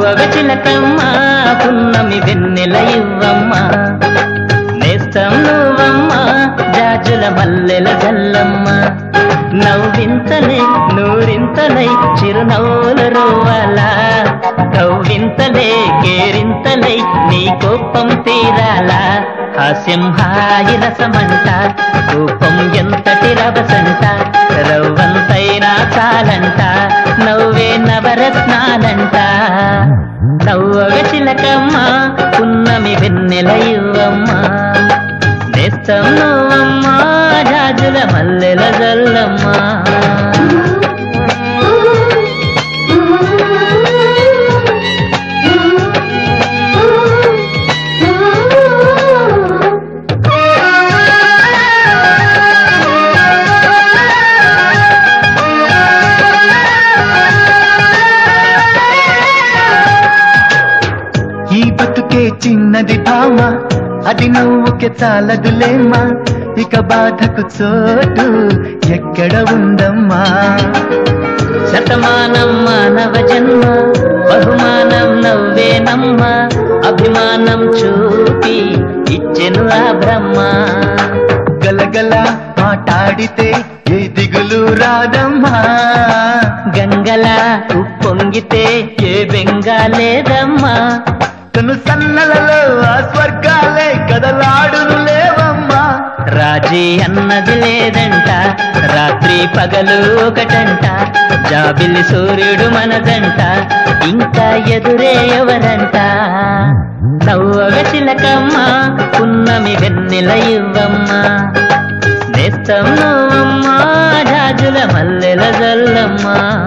నవ్వగ చిలకమ్మ పున్నమి వెన్నెల ఇవ్వమ్మ నేస్తం నువ్వమ్మ జాజుల మల్లెల జల్లమ్మ నవ్వింతలే నూరింతలై చిరునవ్వుల రోవాలా కవ్వింతలే కేరింతలై నీ కోపం తీరాలా హాస్యం హాయి రసమంట కోపం ఎంతటి రవసంట రవ్వంతైనా చాలంట నవ్వే నవరత్నాలంట నవ్వగ చిలకమ్మ పున్నమి వెన్నెల ఇవ్వమ్మ నేస్తం నువ్వమ్మ జాజుల మల్లెల జల్లమ్మ ఈ బతుకే చిన్నది భామ అది నువ్వుకే చాలదులేమ్మా ఇక బాధకు చోటు ఎక్కడ ఉందమ్మా శతమానం మానవ జన్మ బహుమానం నవ్వేనమ్మ అభిమానం చూపి ఇచ్చెను ఆ బ్రహ్మ గలగల మాట్లాడితే ఏ దిగులు రాదమ్మా గంగల ఉప్పొంగితే ఏ బెంగ లేదమ్మా కను సన్నలలో ఆ స్వర్గాలే కదలాడును లేవమ్మా రాజీ అన్నది లేదంట రాత్రి పగలు ఒకటంట జాబిల్లి సూర్యుడు మనదంట ఇంకా ఎదురే ఎవరంట నవ్వగ చిలకమ్మ పున్నమి వెన్నెల ఇవ్వమ్మ నేస్తం నువ్వమ్మ జాజుల మల్లెల జల్లమ్మ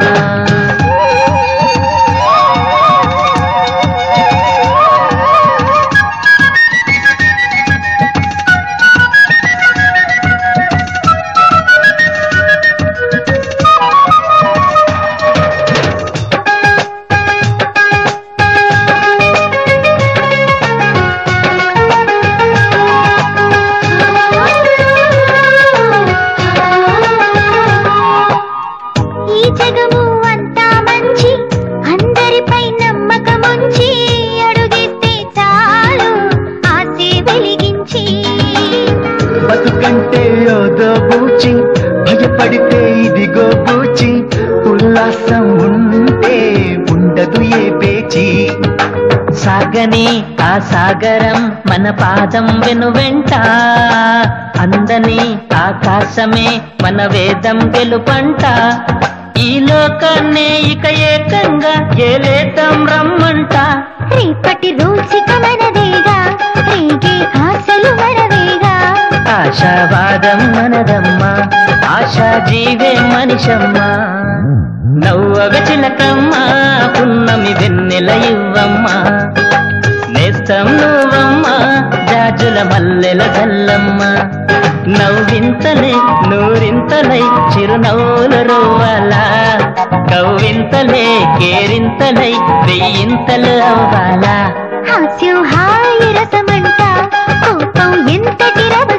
ఈ జగము అంతా మంచి అందరిపై నమ్మకముంచి అడుగెత్తే చాలు ఆశే వెలిగించి బతుకంటే ఓదో బూచి భయపడితే ఇదిగో బూచి ఉల్లాసం ఉంటే ఉండదు ఏ పేచి సాగని ఆ సాగరం మన పాదం వెనువెంట అందని ఆకాశమే మన వేదం గెలుపంట ఈ లోకాన్నే ఇక ఏకంగా ఏలేద్దాం రమ్మంట రేపటి రోజుక మనదేగా రేగే ఆశలు మనవేగా ఆశావాదం మనదమ్మా ఆశా జీవే మనిషమ్మ నవ్వగ చిలకమ్మ పున్నమి వెన్నెల ఇవ్వమ్మ నేస్తం నువ్వమ్మ జాజుల మల్లెల జల్లమ్మ నవ్వింతలే నూరింతలై చిరునవ్వుల రోవాలా కవ్వింతలే కేరింతలై వెయ్యింతలు అవ్వాలా హాస్యం హాయి రసమంట కోపం ఎంతటి రవ